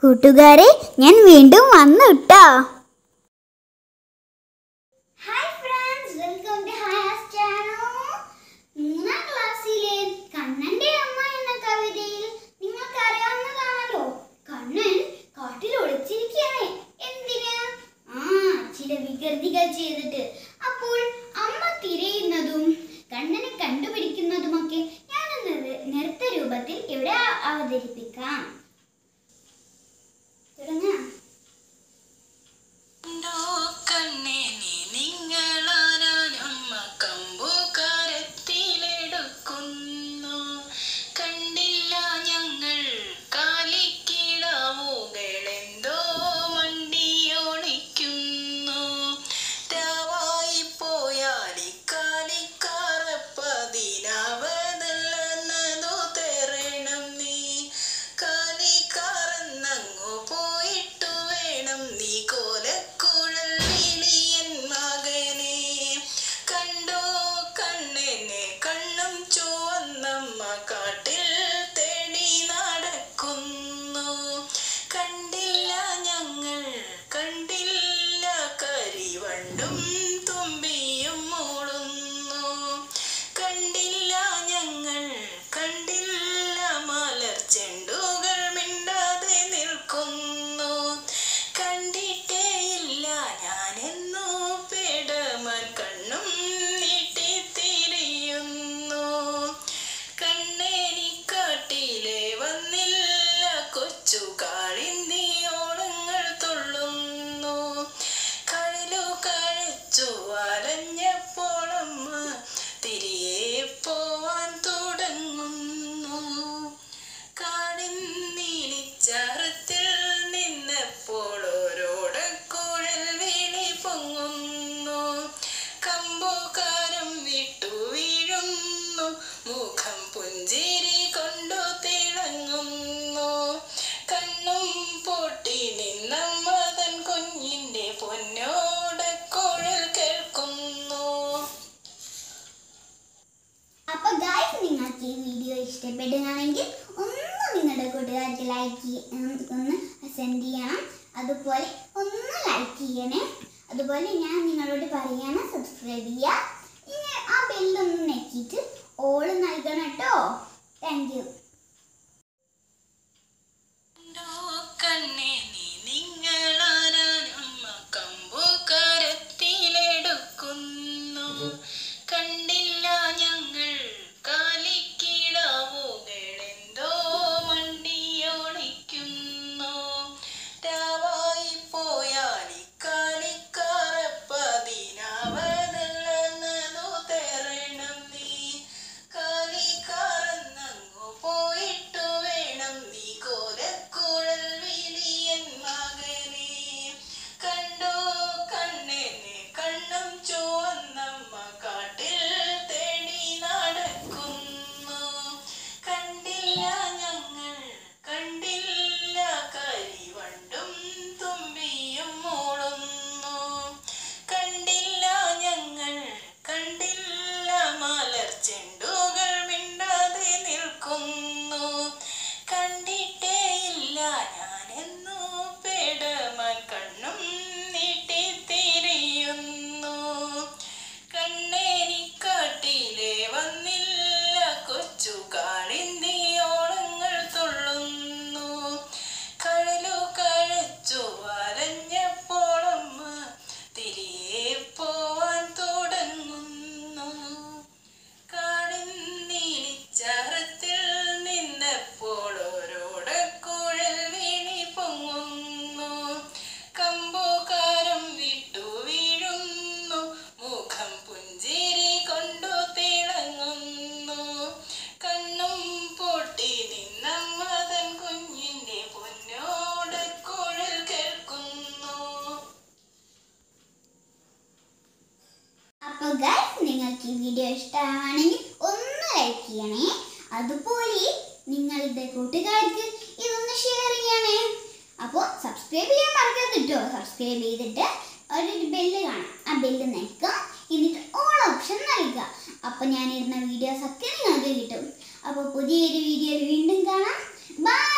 കൂട്ടുകാരെ ഞാൻ വീണ്ടും വന്നു കേട്ടോ ഹായ് ഫ്രണ്ട്സ് വെൽക്കം ടു ഹാസ് ചാനൽ മൂന്നാം ക്ലാസ്സിലെ കണ്ണന്റെ അമ്മ എന്ന കവിതയിൽ നിങ്ങൾക്ക് അറിയാവുന്നതാണല്ലോ കണ്ണൻ കാട്ടിൽ ഒളിച്ചിരിക്കുകയാണ് എന്തിന് ആ ചില വികൃതികൾ ചെയ്തിട്ട് അപ്പോൾ അമ്മ തിരയുന്നതും കണ്ണനെ കണ്ടുപിടിക്കുന്നതുമൊക്കെ ഞാനൊന്ന് നൃത്ത രൂപത്തിൽ ഇവിടെ അവതരിപ്പിക്കാം തുടങ്ങാം കണ്ടോ കണ്ണേ നീ നിങ്ങളാരാനമ്മ കമ്പുകാരത്തിലെടുക്കുന്നു കണ്ടില്ല ഞങ്ങൾ കാലിക്കിടാവുകളെന്തോ മണ്ടിയോണിക്കുന്നു രാവായി പോയാൽ കാലിക്കാറപ്പതിനാവതല്ലെന്നതു തരണം നീ കാലിക്കാറന്നങ്ങു പോയിട്ടു വേണം നീ കോലക്കുഴൽ വിളിയൻ മകനെ കണ്ടോ കണ്ണെന്നെ കണ്ണും ചുവന്നമ്മ കാട്ടിൽ തേടി നടക്കുന്നു കണ്ടില്ല ഞങ്ങൾ കണ്ടില്ല കരിവണ്ടും തുമ്പിയും മൂളുന്നു കണ്ടില്ല ഞങ്ങൾ കണ്ടില്ല മലർ ചെണ്ടുകൾ മിണ്ടാതെ നിൽക്കുന്നു കണ്ടിട്ടേയില്ല ഞാനെന്നു പേടമാൻ കണ്ണും നീട്ടിത്തിരിയുന്നു കണ്ണേനിക്കാട്ടിലെ വന്നില്ല കൊച്ചു കാളിന്തിയോളങ്ങൾ തുള്ളുന്നു കഴലു കഴിച്ചു വലഞ്ഞപ്പോളമ്മ തിരികെ പോവാൻ തുടങ്ങുന്നു കാടിൻ നീലിച്ചാറത്തിൽ നിന്നപ്പോൾ ഓരോടക്കുഴൽ വിളി പൊങ്ങുന്നു കമ്പുകാരം വിട്ടു വീഴുന്നു മുഖം പുഞ്ചിരി കൊണ്ടു തിളങ്ങുന്നു കണ്ണും പൊട്ടി നിന്നമ്മതൻ കുഞ്ഞിന്റെ പൊന്നോടക്കുഴൽ കേൾക്കുന്നു അപ്പൊ ഗായ്സ് നിങ്ങൾക്ക് ഈ വീഡിയോ ഇഷ്ടപ്പെടുകയാണെങ്കിൽ ഒന്ന് നിങ്ങളുടെ കൂട്ടുകാർക്ക് ലൈക്ക് ഒന്ന് സെൻഡ് ചെയ്യണം അതുപോലെ ഒന്ന് ലൈക്ക് ചെയ്യണേ അതുപോലെ ഞാൻ നിങ്ങളോട് പറയാണ് സബ്സ്ക്രൈബ് ചെയ്യുക ഇനി ആ ബെല്ലൊന്ന് നെക്കിയിട്ട് ഓള് നൽകണം കേട്ടോ താങ്ക് യു കണ്ടോ കണ്ണേ നീ നിങ്ങളാരാനമ്മ കമ്പുകാരത്തിലെടുക്കുന്നു കണ്ടില്ല ഞങ്ങൾ കാലിക്കിടാവുകളെന്തോ മണ്ടിയോണിക്കുന്നു രാവായി പോയാൽ കാലിക്കാറപ്പതിനാവതല്ലെന്നതു തരണം നീ കാലിക്കാറന്നങ്ങു പോയിട്ടു വേണം നീ കോലക്കുഴൽ വിളിയൻ മകനെ കണ്ടോ കണ്ണെന്നെ കണ്ണും ചുവന്നമ്മ കാട്ടിൽ തേടി നടക്കുന്നു കണ്ടില്ല ഞങ്ങൾ കണ്ടില്ല കരിവണ്ടും തുമ്പിയും മൂളുന്നു കണ്ടില്ല ഞങ്ങൾ കണ്ടില്ല മലർ ചെണ്ടുകൾ മിണ്ടാതെ നിൽക്കുന്നു കണ്ടിട്ടേയില്ല ഞാനെന്നു പേടമാൻ കണ്ണും നീട്ടിത്തിരിയുന്നു കണ്ണേനിക്കാട്ടിലെ വന്നില്ല കൊച്ചു കാളിന്തിയോളങ്ങൾ തുള്ളുന്നു കഴലു കഴിച്ചു വരഞ്ഞപ്പോളമ്മ തിരികെ പോവാൻ തുടങ്ങുന്നു കാടിൻ നീലിച്ചാറത്തിൽ നിന്നപ്പോൾ ഓരോടക്കുഴൽ വീണി പൊങ്ങുന്നു കമ്പുകാരം വിട്ടു വീഴുന്നു മുഖം പുഞ്ചിരി കൊണ്ടു തിളങ്ങുന്നു കണ്ണും പൊട്ടി നിന്നമ്മതൻ കുഞ്ഞിന്റെ പൊന്നോടക്കുഴൽ കേൾക്കുന്നു അപ്പൊ ഗൈസ് നിങ്ങൾക്ക് ഈ വീഡിയോ ഇഷ്ടമാണെങ്കിൽ ഒന്ന് ലൈക്ക് ചെയ്യണേ അതുപോലെ നിങ്ങളുടെ കൂട്ടുകാർക്ക് ഇതൊന്ന് ഷെയർ ചെയ്യണേ അപ്പോൾ സബ്സ്ക്രൈബ് ചെയ്യാൻ മറക്കരുത് കേട്ടോ സബ്സ്ക്രൈബ് ചെയ്തിട്ട് ഒരു ബെല്ല് കാണാം ആ ബെല്ല് നിൽക്കുക എന്നിട്ട് ഓൾ ഓപ്ഷൻ നൽകുക അപ്പോൾ ഞാനിടുന്ന വീഡിയോസ് ഒക്കെ നിങ്ങൾക്ക് കിട്ടും അപ്പോൾ പുതിയൊരു വീഡിയോയിൽ വീണ്ടും കാണാം ബൈ